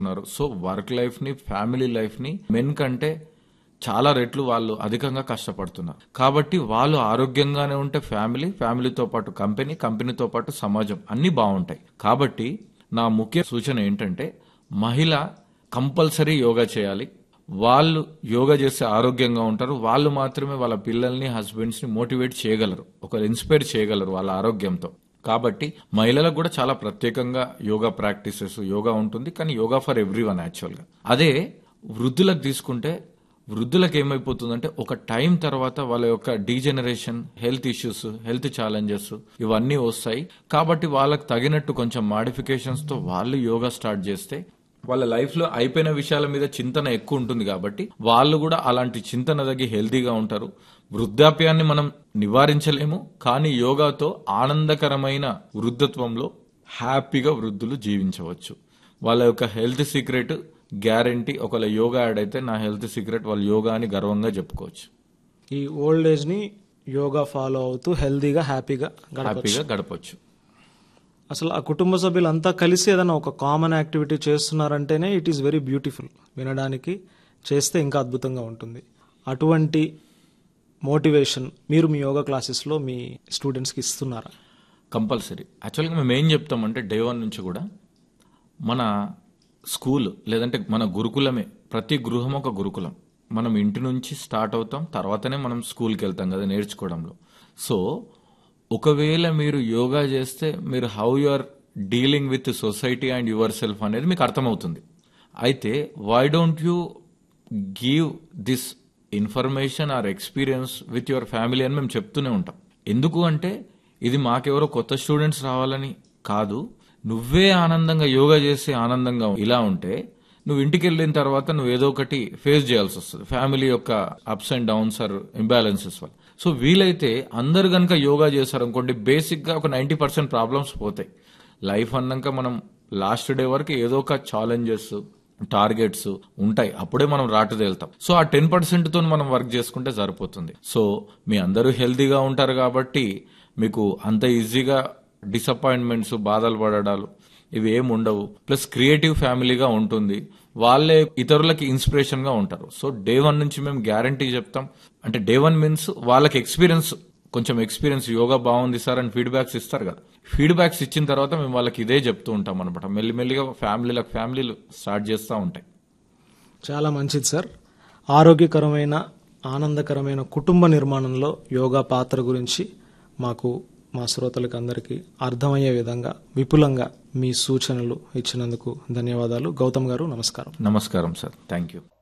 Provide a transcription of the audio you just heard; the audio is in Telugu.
ఉన్నారు సో వర్క్ లైఫ్ ని ఫ్యామిలీ లైఫ్ ని మెన్ కంటే చాలా రెట్లు వాళ్ళు అధికంగా కష్టపడుతున్నారు కాబట్టి వాళ్ళు ఆరోగ్యంగానే ఉంటే ఫ్యామిలీ ఫ్యామిలీతో పాటు కంపెనీ కంపెనీతో పాటు సమాజం అన్ని బాగుంటాయి కాబట్టి నా ముఖ్య సూచన ఏంటంటే మహిళ కంపల్సరీ యోగా చేయాలి వాళ్ళు యోగా చేస్తే ఆరోగ్యంగా ఉంటారు వాళ్ళు మాత్రమే వాళ్ళ పిల్లల్ని హస్బెండ్స్ ని మోటివేట్ చేయగలరు ఒక ఇన్స్పైర్ చేయగలరు వాళ్ళ ఆరోగ్యంతో కాబట్టి మహిళలకు కూడా చాలా ప్రత్యేకంగా యోగా ప్రాక్టీసెస్ యోగా ఉంటుంది కానీ యోగా ఫర్ ఎవ్రీ వన్ యాక్చువల్గా అదే వృద్ధులకు తీసుకుంటే వృద్ధులకు ఏమైపోతుందంటే ఒక టైం తర్వాత వాళ్ళ యొక్క degeneration health issues health challenges ఇవన్నీ వస్తాయి కాబట్టి వాళ్ళకి తగినట్టు కొంచెం మాడిఫికేషన్స్ తో వాళ్ళు యోగా స్టార్ట్ చేస్తే వాళ్ళ లైఫ్ లో అయిపోయిన విషయాల మీద చింతన ఎక్కువ ఉంటుంది కాబట్టి వాళ్ళు కూడా అలాంటి చింతన తగ్గి హెల్తీగా ఉంటారు వృద్ధాప్యాన్ని మనం నివారించలేము కానీ యోగాతో ఆనందకరమైన వృద్ధత్వంలో హ్యాపీగా వృద్ధులు జీవించవచ్చు వాళ్ళ యొక్క హెల్త్ సీక్రెట్ గ్యారంటీ ఒకవేళ యోగా యాడ్ అయితే నా హెల్త్ సీక్రెట్ వాళ్ళు యోగా అని గర్వంగా చెప్పుకోవచ్చు ఈ ఓల్డ్ ఏజ్ ని యోగా ఫాలో అవుతూ హెల్దీగా హ్యాపీగా గడపచ్చు హ్యాపీగా గడపచ్చు అసలు ఆ కుటుంబ సభ్యులంతా కలిసి ఏదైనా ఒక కామన్ యాక్టివిటీ చేస్తున్నారంటేనే ఇట్ ఈస్ వెరీ బ్యూటిఫుల్ వినడానికి చేస్తే ఇంకా అద్భుతంగా ఉంటుంది అటువంటి మోటివేషన్ మీరు మీ యోగా క్లాసెస్లో మీ స్టూడెంట్స్కి ఇస్తున్నారా కంపల్సరీ యాక్చువల్గా మేము ఏం చెప్తామంటే డే వన్ నుంచి కూడా మన స్కూల్ లేదంటే మన గురుకులమే ప్రతి గృహం ఒక గురుకులం మనం ఇంటి నుంచి స్టార్ట్ అవుతాం తర్వాతనే మనం స్కూల్కి వెళ్తాం కదా నేర్చుకోవడంలో సో ఒకవేళ మీరు యోగా చేస్తే మీరు how you are dealing with society and yourself అనేది మీకు అర్థమవుతుంది అయితే why don't you give this information or experience with your family అని మేము చెప్తూనే ఉంటాం ఎందుకు అంటే ఇది మాకెవరో కొత్త స్టూడెంట్స్ రావాలని కాదు నువ్వే ఆనందంగా యోగా చేసి ఆనందంగా ఇలా ఉంటే నువ్వు ఇంటికి వెళ్ళిన తర్వాత నువ్వు ఏదో ఒకటి ఫేస్ చేయాల్సి వస్తుంది ఫ్యామిలీ యొక్క ups and downs or imbalances వల్ల సో వీలైతే అందరు కనుక యోగా చేశారనుకోండి బేసిక్ గా ఒక నైంటీ పర్సెంట్ ప్రాబ్లమ్స్ పోతాయి లైఫ్ అన్నాక మనం లాస్ట్ డే వరకు ఏదో ఒక ఛాలెంజెస్ టార్గెట్స్ ఉంటాయి అప్పుడే మనం రాటు తేలుతాం సో ఆ టెన్ పర్సెంట్ తో మనం వర్క్ చేసుకుంటే సరిపోతుంది సో మీ అందరూ హెల్తీగా ఉంటారు కాబట్టి మీకు అంత ఈజీగా డిసప్పాయింట్మెంట్స్ బాధలు పడడాలు ఇవి ఏమి ఉండవు ప్లస్ క్రియేటివ్ ఫ్యామిలీగా ఉంటుంది వాళ్ళే ఇతరులకి ఇన్స్పిరేషన్ గా ఉంటారు సో డే వన్ నుంచి మేము గ్యారంటీ చెప్తాం అంటే డే వన్ మీన్స్ వాళ్ళకి ఎక్స్పీరియన్స్ కొంచెం ఎక్స్పీరియన్స్ యోగా బాగుంది సార్ అని ఫీడ్బ్యాక్స్ ఇస్తారు కదా ఫీడ్బ్యాక్స్ ఇచ్చిన తర్వాత మేము వాళ్ళకి ఇదే చెప్తూ ఉంటాం అనమాట మెల్లిమెల్లిగా ఫ్యామిలీలకు ఫ్యామిలీలు స్టార్ట్ చేస్తూ ఉంటాయి చాలా మంచిది సార్ ఆరోగ్యకరమైన ఆనందకరమైన కుటుంబ నిర్మాణంలో యోగా పాత్ర గురించి మాకు మా శ్రోతలకు అందరికీ అర్థమయ్యే విధంగా విపులంగా మీ సూచనలు ఇచ్చినందుకు ధన్యవాదాలు గౌతమ్ గారు నమస్కారం నమస్కారం సార్ థ్యాంక్ యూ